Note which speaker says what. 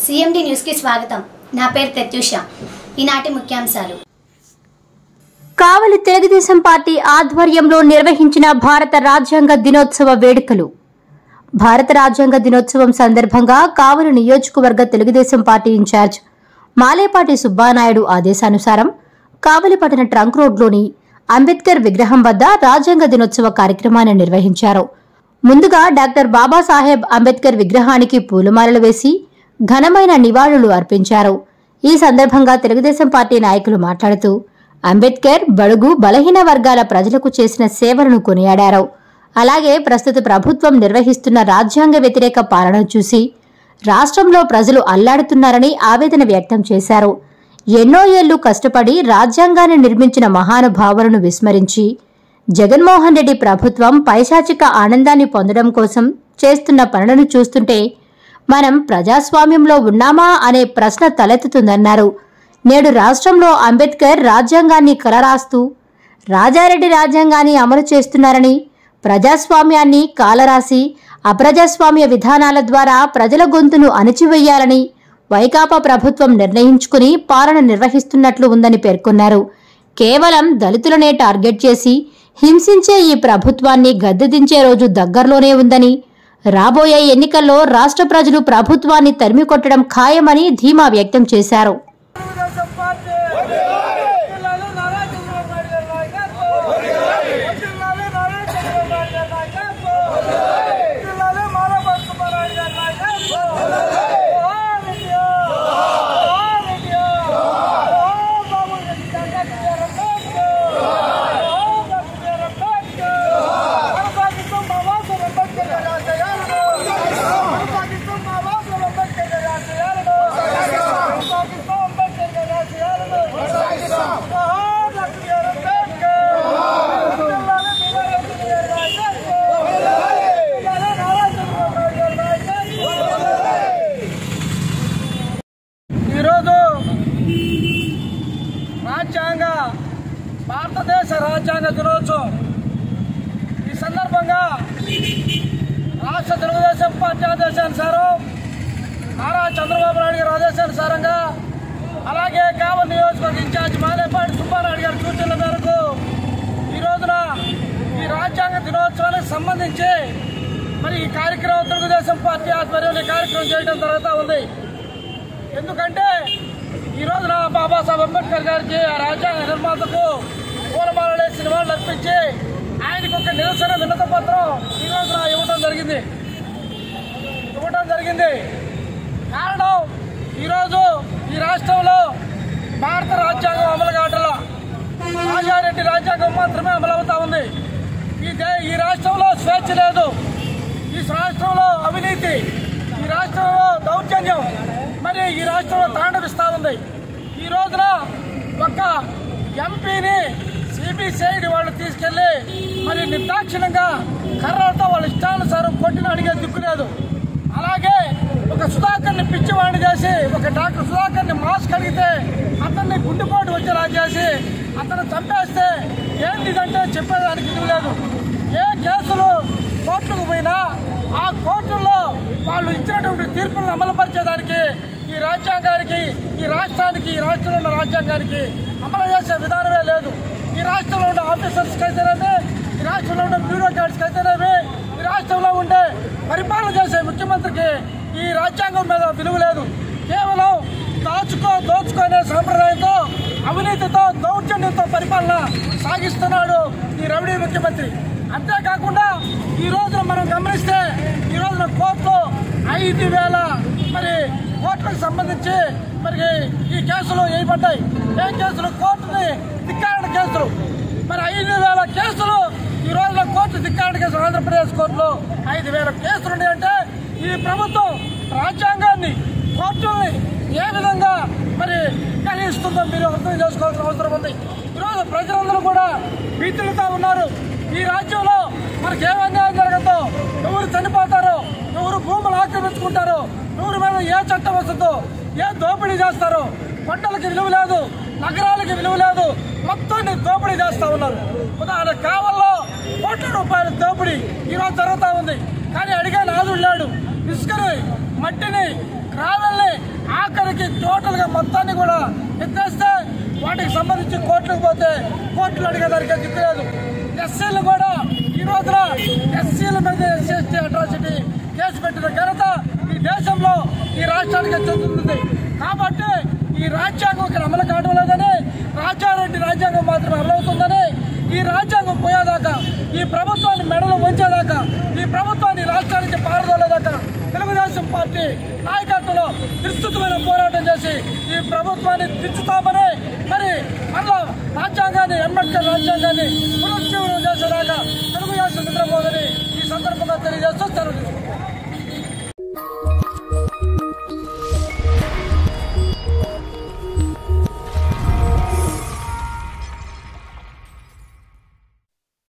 Speaker 1: CMD న్యూస్కి స్వాగతం నా పేరు ప్రత్యూష ఈనాటి ముఖ్యాంశాలు
Speaker 2: కావలి తెలుగుదేశం పార్టీ ఆధ్వర్యంలో నిర్వహించిన భారత రాజ్యాంగ దినోత్సవ వేడుకలు భారత రాజ్యాంగ దినోత్సవం సందర్భంగా కావలి నియోజకవర్గ తెలుగుదేశం పార్టీ ఇన్ఛార్జ్ మాలేపాటి సుబ్బానాయుడు ఆదేశానుసారం కావలి పట్టణ ట్రంక్ రోడ్లోని అంబేద్కర్ విగ్రహం వద్ద రాజ్యాంగ దినోత్సవ కార్యక్రమాన్ని నిర్వహించారు ముందుగా డాక్టర్ బాబాసాహెబ్ అంబేద్కర్ విగ్రహానికి పూలమాలలు వేసి ఘనమైన నివాళులు అర్పించారు ఈ సందర్భంగా తెలుగుదేశం పార్టీ నాయకులు మాట్లాడుతూ అంబేద్కర్ బడుగు బలహీన వర్గాల ప్రజలకు చేసిన సేవలను కొనియాడారు అలాగే ప్రస్తుత ప్రభుత్వం నిర్వహిస్తున్న రాజ్యాంగ వ్యతిరేక పాలన చూసి రాష్ట్రంలో ప్రజలు అల్లాడుతున్నారని ఆవేదన వ్యక్తం చేశారు ఎన్నో ఏళ్లు కష్టపడి రాజ్యాంగాన్ని నిర్మించిన మహానుభావులను విస్మరించి జగన్మోహన్ రెడ్డి ప్రభుత్వం పైశాచిక ఆనందాన్ని పొందడం కోసం చేస్తున్న పనులను చూస్తుంటే మనం ప్రజాస్వామ్యంలో ఉన్నామా అనే ప్రశ్న తలెత్తుతుందన్నారు నేడు రాష్ట్రంలో అంబేద్కర్ రాజ్యాంగాన్ని కలరాస్తూ రాజారెడ్డి రాజ్యాంగాన్ని అమలు చేస్తున్నారని ప్రజాస్వామ్యాన్ని కాలరాసి అప్రజాస్వామ్య విధానాల ద్వారా ప్రజల గొంతును అణిచివేయాలని వైకాపా ప్రభుత్వం నిర్ణయించుకుని పాలన నిర్వహిస్తున్నట్లు ఉందని పేర్కొన్నారు కేవలం దళితులనే టార్గెట్ చేసి హింసించే ఈ ప్రభుత్వాన్ని గద్దెదించే రోజు దగ్గరలోనే ఉందని రాబోయే ఎన్నికల్లో రాష్ట్ర ప్రజలు ప్రభుత్వాన్ని తరిమి కొట్టడం ఖాయమని ధీమా వ్యక్తం చేశారు
Speaker 3: తెలుగుదేశం పార్టీ జిల్లాలో నారా చంద్రబాబు నాయుడు గారి నాయకత్వం జిల్లాలో నారా చంద్రబాబు నాయుడు గారి నాయకత్వం జిల్లాలో మాలపాటి సుబ్బారాయుడు గారి నాయకత్వం జోహార్ ఇండియా! జోహార్ ఇండియా! జోహార్ బాబు జగన్ గారి అంబేద్కర్! జోహార్ డాక్టర్ గారి అంబేద్కర్! కొనసాగిస్తాం బాబాసాహెబ్ అంబేద్కర్ గారి ఆశయాలను! కొనసాగిస్తాం బాబాసాహెబ్ అంబేద్కర్ గారి ఆశయాలను! కొనసాగిస్తాం అంబేద్కర్ గారి ఆశయాలను! జోహార్ డాక్టర్ గారి అంబేద్కర్! జిల్లాలో వీరారెడ్డి గారి నాయకత్వం! జిల్లాలో నారా చంద్రబాబు నాయుడు గారి నాయకత్వం! ఈరోజు రాజ్యాంగ భారతదేశ రాజ్యాంగ దినోత్సవం ఈ సందర్భంగా రాష్ట్ర తెలుగుదేశం పార్టీ ఆదేశానుసారం నారా చంద్రబాబు నాయుడు గారి ఆదేశానుసారంగా అలాగే కావల్ నియోజకవర్గ ఇన్ఛార్జ్ మాలేపాటి సుబ్బారాయుడు గారి సూచనల మేరకు ఈ రోజున ఈ రాజ్యాంగ దినోత్సవానికి సంబంధించి మరి ఈ కార్యక్రమం తెలుగుదేశం పార్టీ ఆధ్వర్యంలో ఈ కార్యక్రమం చేయడం జరుగుతూ ఉంది ఎందుకంటే ఈ రోజున బాబాసాహెబ్ అంబేద్కర్ గారికి ఆ రాజ్యాంగ నిర్మాతకు పూలమాలలే సినిమాలు అర్పించి ఆయనకు ఒక నిరసన వినత పత్రం ఈ రోజున ఇవ్వడం జరిగింది ఇవ్వడం జరిగింది కారణం ఈరోజు ఈ రాష్ట్రంలో భారత రాజ్యాంగం అమలు కావటంలో రాజారెడ్డి రాజ్యాంగం మాత్రమే అమలు అవుతా ఉంది ఈ దే ఈ రాష్ట్రంలో స్వేచ్ఛ లేదు ఈ రాష్ట్రంలో అవినీతి ఈ రాష్ట్రంలో దౌర్జన్యం మరి ఈ రాష్ట్రంలో తాండవిస్తా ఉంది ఈ రోజున ఒక ఎంపీని సిబిసిఐడి వాళ్ళు తీసుకెళ్లి మరి నిర్దాక్షిణంగా కర్రలతో వాళ్ళ ఇష్టానుసారం కొట్టిన అడిగే దిక్కు లేదు అలాగే ఒక సుధాకర్ని పిచ్చివాడిని చేసి ఒక డాక్టర్ సుధాకర్ని మాస్క్ అడిగితే అతన్ని గుండెపోటు వచ్చేలా చేసి అతను చంపేస్తే ఏంటిదంటే చెప్పేదానికి ఇది లేదు ఏ కేసులు కోర్టుకు పోయినా ఆ కోర్టుల్లో వాళ్ళు ఇచ్చినటువంటి తీర్పులను అమలుపరిచేదానికి ఈ రాజ్యాంగానికి ఈ రాష్ట్రానికి ఈ రాష్ట్రంలో ఉన్న రాజ్యాంగానికి అమలు చేసే విధానమే లేదు ఈ రాష్ట్రంలో ఉన్న ఆఫీసర్స్కి అయితేనేమి ఈ రాష్ట్రంలో ఉన్న బ్యూరోక్రాట్స్కి అయితేనేమి ఈ రాష్ట్రంలో ఉండే పరిపాలన చేసే ముఖ్యమంత్రికి ఈ రాజ్యాంగం మీద విలువ లేదు కేవలం దాచుకో దోచుకునే సాంప్రదాయంతో అవినీతితో దౌర్జన్యంతో పరిపాలన సాగిస్తున్నాడు ఈ రవిడీ ముఖ్యమంత్రి అంతేకాకుండా ఈ రోజున మనం గమనిస్తే ఈ రోజున కోర్టులో ఐదు వేల మరి కోర్టులకు సంబంధించి మరి ఈ కేసులు వేయబడ్డాయి ఏం కేసులు కోర్టుని ధిక్కారణ కేసులు మరి ఐదు వేల కేసులు ఈ రోజున కోర్టు ధిక్కారణ కేసులు ఆంధ్రప్రదేశ్ కోర్టులో ఐదు వేల కేసులు ఉన్నాయంటే ఈ ప్రభుత్వం రాజ్యాంగాన్ని కోర్టుల్ని ఏ విధంగా మరి కలిగిస్తుందో మీరు అర్థం చేసుకోవాల్సిన అవసరం ఉంది ఈరోజు ప్రజలందరూ కూడా భీతులతో ఉన్నారు ఈ రాజ్యంలో మనకి ఏ అన్యాయం జరగదో ఎవరు చనిపోతారో ఎవరు భూములు ఆక్రమించుకుంటారో ఎవరి మీద ఏ చట్టం వస్తుందో ఏ దోపిడీ చేస్తారో కొండలకి విలువ లేదు నగరాలకి విలువ లేదు మొత్తాన్ని దోపిడీ చేస్తా ఉన్నారు ఉదాహరణ కావల్లో కోట్ల రూపాయల దోపిడీ ఈరోజు జరుగుతూ ఉంది కానీ అడిగే నాదుడు లేడు ఇసుకని మట్టిని గ్రావెల్ని ఆఖరికి టోటల్గా మొత్తాన్ని కూడా ఎత్తేస్తే వాటికి సంబంధించి కోర్టులకు పోతే కోర్టులు అడిగేదానికి దిక్కు లేదు ఎస్సీలు కూడా ఈ రోజున ఎస్సీల మీద ఎస్సీ ఎస్టీ అట్రాసిటీ కేసు పెట్టిన ఘనత ఈ దేశంలో ఈ రాష్ట్రానికి చెందుతుంది కాబట్టి ఈ రాజ్యాంగం ఇక్కడ అమలు కావడం లేదని రాజారెడ్డి రాజ్యాంగం మాత్రమే అమలవుతుందని ఈ రాజ్యాంగం పోయేదాకా ఈ ప్రభుత్వాన్ని మెడలు వంచేదాకా ఈ ప్రభుత్వాన్ని రాష్ట్రానికి పారదోలేదాకా తెలుగుదేశం పార్టీ నాయకత్వంలో విస్తృతమైన పోరాటం చేసి ఈ ప్రభుత్వాన్ని దించుతామని మరి మళ్ళా రాజ్యాంగాన్ని అంబేద్కర్ రాజ్యాంగాన్ని పునరుజ్జీవనం చేసేదాకా తెలుగుదేశం నిద్రపోదని ఈ సందర్భంగా తెలియజేస్తూ సెలవు తీసుకుంటాం